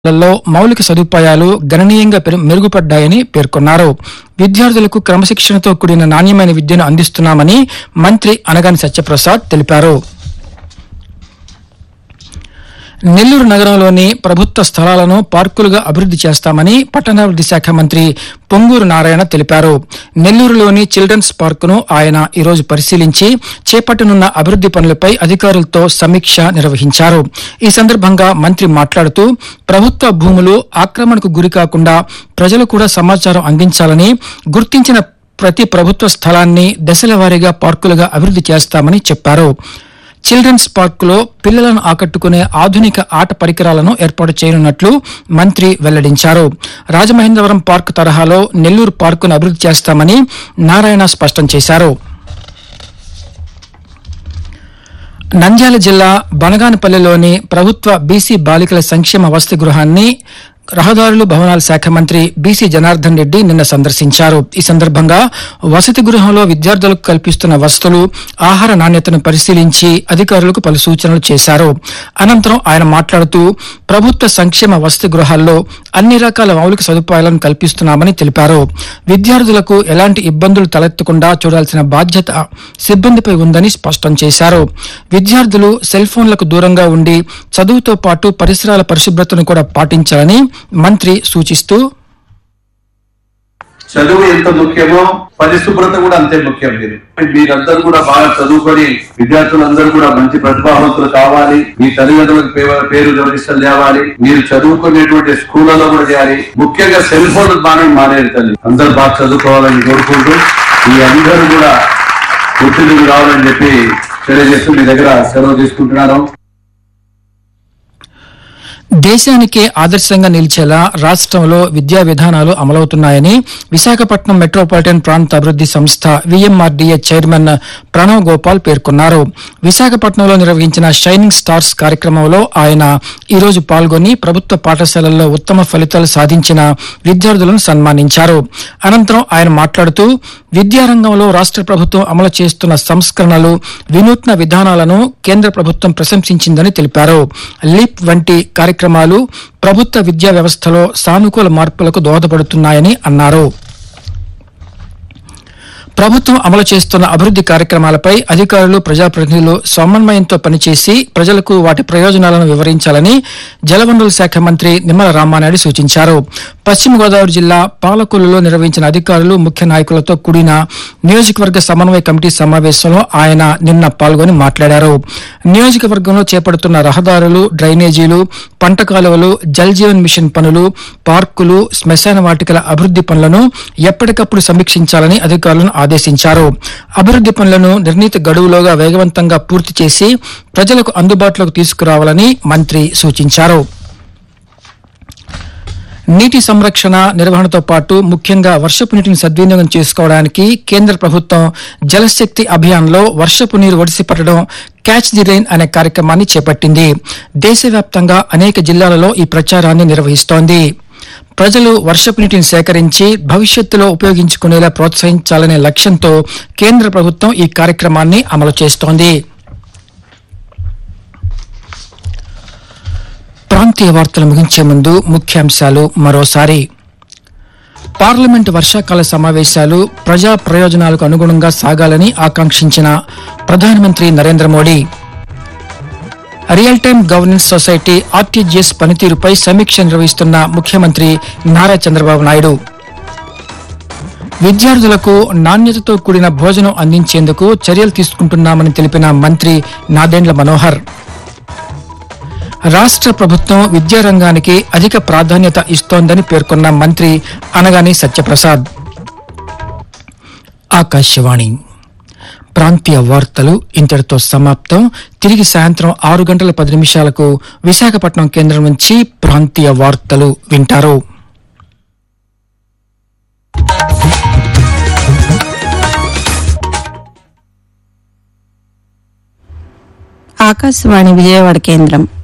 లలో మౌలిక సదుపాయాలు గణనీయంగా పెరు- మెరుగుపడ్డాయని పేర్కొన్నారు విద్యార్థులకు క్రమశిక్షణతో కూడిన నాణ్యమైన విద్యను అందిస్తున్నామని మంత్రి అనగాని సత్యప్రసాద్ తెలిపారు నెల్లూరు నగరంలోని ప్రభుత్వ స్థలాలను పార్కులుగా అభివృద్ధి చేస్తామని పట్టణాభివృద్ధి శాఖ మంత్రి పొంగూరు నారాయణ తెలిపారు నెల్లూరులోని చిల్డ్రన్స్ పార్కును ఆయన ఈరోజు పరిశీలించి చేపట్టనున్న అభివృద్ధి పనులపై అధికారులతో సమీక్ష నిర్వహించారు ఈ సందర్భంగా మంత్రి మాట్లాడుతూ ప్రభుత్వ భూములు ఆక్రమణకు గురి కాకుండా ప్రజలు కూడా సమాచారం అందించాలని గుర్తించిన ప్రతి ప్రభుత్వ స్థలాన్ని దశల వారీగా పార్కులుగా అభివృద్ధి చేస్తామని చెప్పారు చిల్డ్రన్స్ పార్కులో పిల్లలను ఆకట్టుకునే ఆధునిక ఆట పరికరాలను ఏర్పాటు చేయనున్నట్లు మంత్రి వెల్లడించారు రాజమహేంద్రవరం పార్క్ తరహాలో నెల్లూరు పార్కును అభివృద్ధి చేస్తామని నారాయణ స్పష్టం చేశారు నంద్యాల జిల్లా బనగానపల్లిలోని ప్రభుత్వ బీసీ బాలికల సంక్షేమ వసతి గృహాన్ని రహదారులు భవనాల శాఖ మంత్రి బీసీ జనార్దన్ రెడ్డి నిన్న సందర్శించారు ఈ సందర్భంగా వసతి గృహంలో విద్యార్థులకు కల్పిస్తున్న వసతులు ఆహార నాణ్యతను పరిశీలించి అధికారులకు పలు సూచనలు చేశారు అనంతరం ఆయన మాట్లాడుతూ ప్రభుత్వ సంక్షేమ వసతి గృహాల్లో అన్ని రకాల మౌలిక సదుపాయాలను కల్పిస్తున్నామని తెలిపారు విద్యార్థులకు ఎలాంటి ఇబ్బందులు తలెత్తకుండా చూడాల్సిన బాధ్యత సిబ్బందిపై ఉందని స్పష్టం చేశారు విద్యార్థులు సెల్ ఫోన్లకు దూరంగా ఉండి చదువుతో పాటు పరిసరాల పరిశుభ్రతను కూడా పాటించాలని మంత్రి సూచిస్తూ చదువు ఎంత ముఖ్యమో పరిశుభ్రత కూడా అంతే ముఖ్యం మీరు మీరందరూ కూడా బాగా చదువుకొని విద్యార్థులందరూ కూడా మంచి ప్రతిభావంతులు కావాలి మీ తల్లిదండ్రులకు పే- పేరు గమనిస్తలు తేవాలి మీరు చదువుకునేటువంటి స్కూళ్ళలో కూడా చేయాలి ముఖ్యంగా సెల్ ఫోన్ మానేది మానేది తల్లి అందరూ బాగా చదువుకోవాలని కోరుకుంటూ మీ అందరూ కూడా ఒత్తిడికి రావాలని చెప్పి తెలియజేస్తూ మీ దగ్గర సెలవు తీసుకుంటున్నాను దేశానికే ఆదర్శంగా నిలిచేలా రాష్ట్రంలో విద్యా విధానాలు అమలవుతున్నాయని విశాఖపట్నం మెట్రోపాలిటన్ ప్రాంత అభివృద్ధి సంస్థ విఎంఆర్డీఏ చైర్మన్ ప్రణవ్ గోపాల్ పేర్కొన్నారు విశాఖపట్నంలో నిర్వహించిన షైనింగ్ స్టార్స్ కార్యక్రమంలో ఆయన ఈరోజు పాల్గొని ప్రభుత్వ పాఠశాలల్లో ఉత్తమ ఫలితాలు సాధించిన విద్యార్థులను సన్మానించారు అనంతరం ఆయన మాట్లాడుతూ విద్యారంగంలో రాష్ట్ర ప్రభుత్వం అమలు చేస్తున్న సంస్కరణలు వినూత్న విధానాలను కేంద్ర ప్రభుత్వం ప్రశంసించిందని తెలిపారు లిప్ వంటి కార్యక్రమాలు ప్రభుత్వ విద్యా వ్యవస్థలో సానుకూల మార్పులకు దోహదపడుతున్నాయని అన్నారు ప్రభుత్వం అమలు చేస్తున్న అభివృద్ధి కార్యక్రమాలపై అధికారులు ప్రజాప్రతినిధులు సమన్వయంతో పనిచేసి ప్రజలకు వాటి ప్రయోజనాలను వివరించాలని జలవనరుల శాఖ మంత్రి నిమ్మల రామానాయుడు సూచించారు పశ్చిమ గోదావరి జిల్లా పాలకొల్లులో నిర్వహించిన అధికారులు ముఖ్య నాయకులతో కూడిన నియోజకవర్గ సమన్వయ కమిటీ సమావేశంలో ఆయన నిన్న పాల్గొని మాట్లాడారు నియోజకవర్గంలో చేపడుతున్న రహదారులు డ్రైనేజీలు పంట కాలువలు జల్ జీవన్ మిషన్ పనులు పార్కులు శ్మశాన వాటికల అభివృద్ధి పనులను ఎప్పటికప్పుడు సమీక్షించాలని అధికారులను ఆదేశించారు అభివృద్ధి పనులను నిర్ణీత గడువులోగా వేగవంతంగా పూర్తి చేసి ప్రజలకు అందుబాటులోకి తీసుకురావాలని మంత్రి సూచించారు నీటి సంరక్షణ నిర్వహణతో పాటు ముఖ్యంగా వర్షపు నీటిని సద్వినియోగం చేసుకోవడానికి కేంద్ర ప్రభుత్వం జలశక్తి అభియాన్లో వర్షపు నీరు ఒడిసి పట్టడం క్యాచ్ ది రెయిన్ అనే కార్యక్రమాన్ని చేపట్టింది దేశవ్యాప్తంగా అనేక జిల్లాలలో ఈ ప్రచారాన్ని నిర్వహిస్తోంది ప్రజలు వర్షపు నీటిని సేకరించి భవిష్యత్తులో ఉపయోగించుకునేలా ప్రోత్సహించాలనే లక్ష్యంతో కేంద్ర ప్రభుత్వం ఈ కార్యక్రమాన్ని అమలు చేస్తోంది ప్రాంతీయ వార్తలు ముగించే ముందు ముఖ్యాంశాలు మరోసారి పార్లమెంట్ వర్షాకాల సమావేశాలు ప్రజా ప్రయోజనాలకు అనుగుణంగా సాగాలని ఆకాంక్షించిన ప్రధానమంత్రి Narendra Modi real time governance society RTGS పనితీరుపై సమీక్ష నిర్వహిస్తున్న ముఖ్యమంత్రి నారా చంద్రబాబు నాయుడు విద్యార్థులకు నాణ్యతతో కూడిన భోజనం అందించేందుకు చర్యలు తీసుకుంటున్నామని తెలిపిన మంత్రి నాదెండ్ల మనోహర్ రాష్ట్ర ప్రభుత్వం విద్యారంగానికి అధిక ప్రాధాన్యత ఇస్తోందని పేర్కొన్న మంత్రి అనగాని సత్యప్రసాద్ ఆకాశవాణి ప్రాంతీయ వార్తలు ఇంతటితో సమాప్తం తిరిగి సాయంత్రం ఆరు గంటల పది నిమిషాలకు విశాఖపట్నం కేంద్రం నుంచి ప్రాంతీయ వార్తలు వింటారు ఆకాశవాణి విజయవాడ కేంద్రం